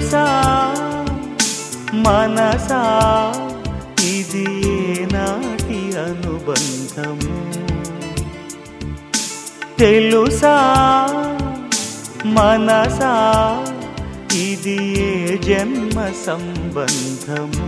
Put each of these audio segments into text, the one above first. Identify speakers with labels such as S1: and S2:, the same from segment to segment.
S1: తెలుసా మనసా ఇది నాటి అనుబంధము తెలుసా మనసా ఇది ఏ జన్మ సంబంధము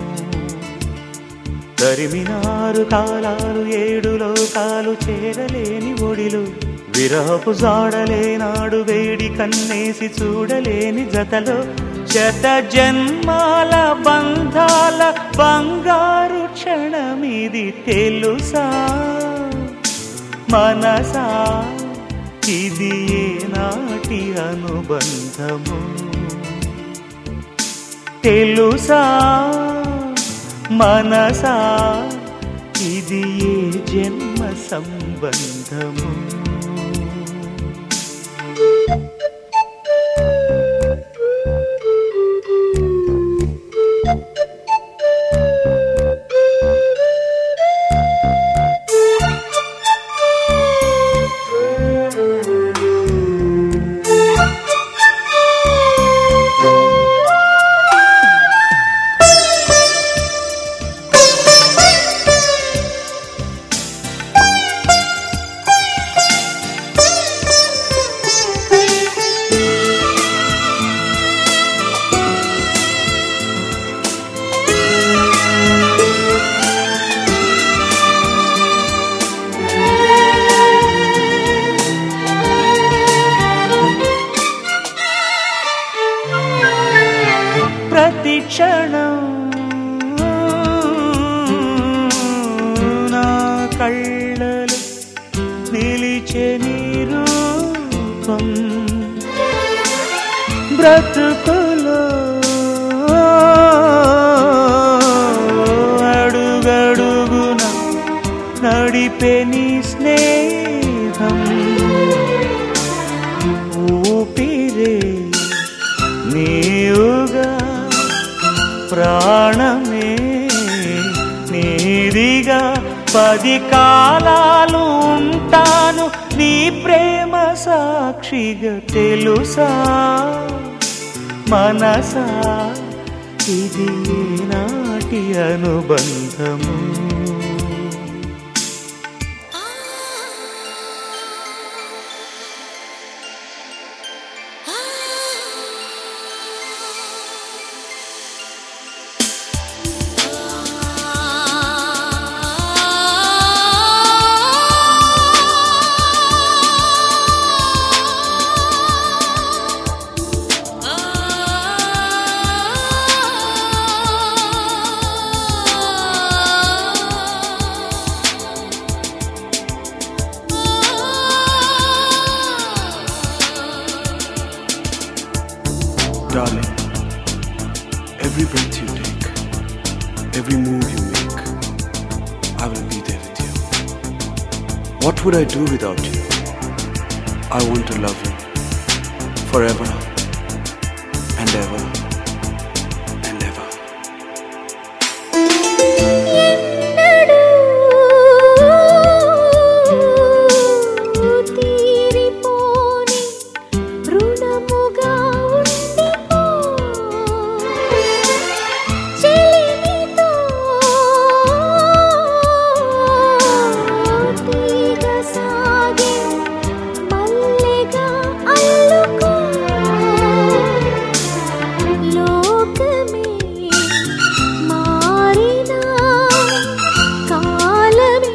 S1: తరిమినారు కాలాలు ఏడు లోకాలు చేరలేని ఒడిలు విరహపు జాడలేనాడు వేడి కన్నేసి చూడలేని జతలో శత జన్మాల బంధాల బంగారు క్షణమిది తెలుసా మనసా ఇది నాటి అనుబంధము తెలుసా మనసా ఇది ఏ జన్మ సంబంధము ప్రతి క్షణం నా కళ్ళలు నిలిచే నీ రూపం బ్రతుకులో అడుగడుగున నడిపే నీ స్నేహం ఊపిరే నీవుగా ప్రాణమే నీదిగా పది కాలాలు ఉంటాను నీ ప్రేమ సాక్షిగా తెలుసా మనసా ఇది నాటి అనుబంధము
S2: Darling, every breath you take, every move you make, I will be there with you. What would I do without you? I want to love you forever and ever and ever.
S3: ఎన్నడూ తీరిపోని రుణముగా ఉండిపో చెలిమితో తీగ సాగే మల్లెగా అల్లుకో లోకమే మారినా కాలమే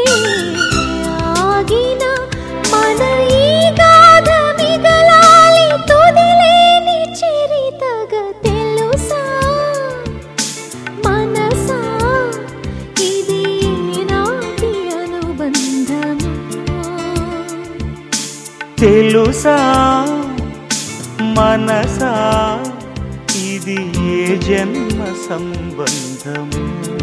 S3: ఆగిన మన ఈ గాథ మిగలాలి తుదిలేని చరితగా తెలుసా మనసా ఇది నాటి అనుబంధము
S1: తెలుసా మనసా ఇది ఏ జన్మ సంబంధము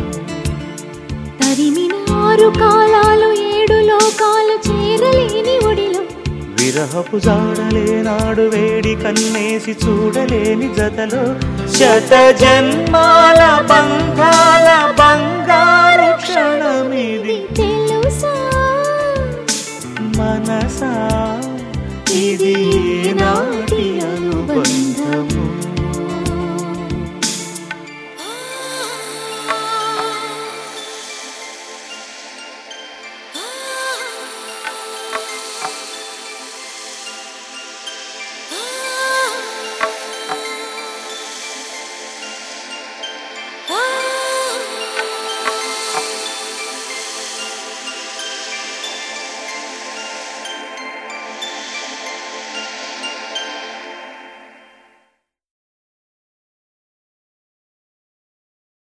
S3: తరిమినారు కాలాలు ఏడు లోకాలు చేరలేని ఒడిలో
S1: విరహపు జాడలేనాడు వేడి కన్నేసి చూడలేని జతలో శత జన్మాల